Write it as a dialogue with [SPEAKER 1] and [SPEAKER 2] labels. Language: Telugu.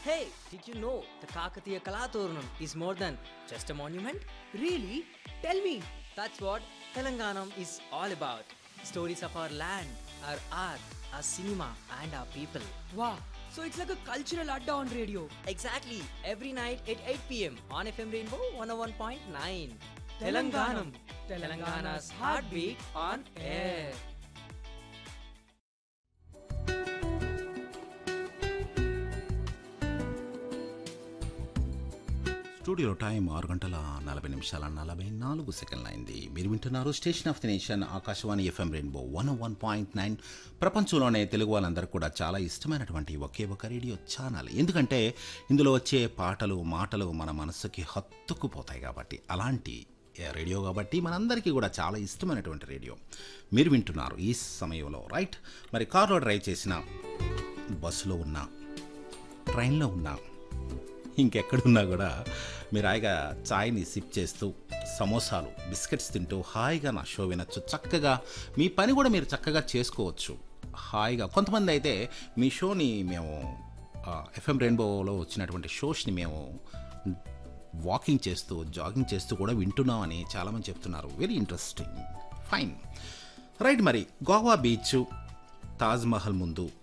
[SPEAKER 1] Hey, did you know the Kakatiya Kalaturnam is more than just a monument?
[SPEAKER 2] Really? Tell me.
[SPEAKER 1] That's what Telanganam is all about. Stories of our land, our art, our cinema, and our people.
[SPEAKER 2] Wow. So it's like a cultural adda on radio.
[SPEAKER 1] Exactly, every night at 8 pm on FM Rainbow 101.9.
[SPEAKER 2] Telanganam.
[SPEAKER 1] Telangana's heartbeat on air.
[SPEAKER 3] Studio time ఆరు గంటల నలభై నిమిషాల నలభై నాలుగు సెకండ్లు అయింది మీరు వింటున్నారు station of the nation Akashvani FM rainbow one one point nine ప్రపంచంలోనే తెలుగు వాళ్ళందరూ కూడా చాలా ఇష్టమైనటువంటి ఒకే ఒక రేడియో ఛానల్ ఎందుకంటే ఇందులో వచ్చే పాటలు మాటలు మన మనస్సుకి హత్తుకుపోతాయి కాబట్టి అలాంటి ఏ రేడియో కాబట్టి మనందరికీ కూడా చాలా ఇష్టమైనటువంటి రేడియో మీరు వింటున్నారు ఈ సమయంలో రైట్ మరి కార్లో డ్రైవ్ చేసిన బస్సులో ఉన్నా ట్రైన్లో ఉన్నా ఇంకెక్కడున్నా కూడా మీరు హాయిగా ఛాయ్ని సిప్ చేస్తూ సమోసాలు బిస్కెట్స్ తింటూ హాయిగా నా షో వినొచ్చు చక్కగా మీ పని కూడా మీరు చక్కగా చేసుకోవచ్చు హాయిగా కొంతమంది అయితే మీ షోని మేము ఎఫ్ఎం రెయిన్బోలో వచ్చినటువంటి షోస్ని మేము వాకింగ్ చేస్తూ జాగింగ్ చేస్తూ కూడా వింటున్నామని చాలామంది చెప్తున్నారు వెరీ ఇంట్రెస్టింగ్ ఫైన్ రైట్ మరి గోవా బీచ్ తాజ్ మహల్ ముందు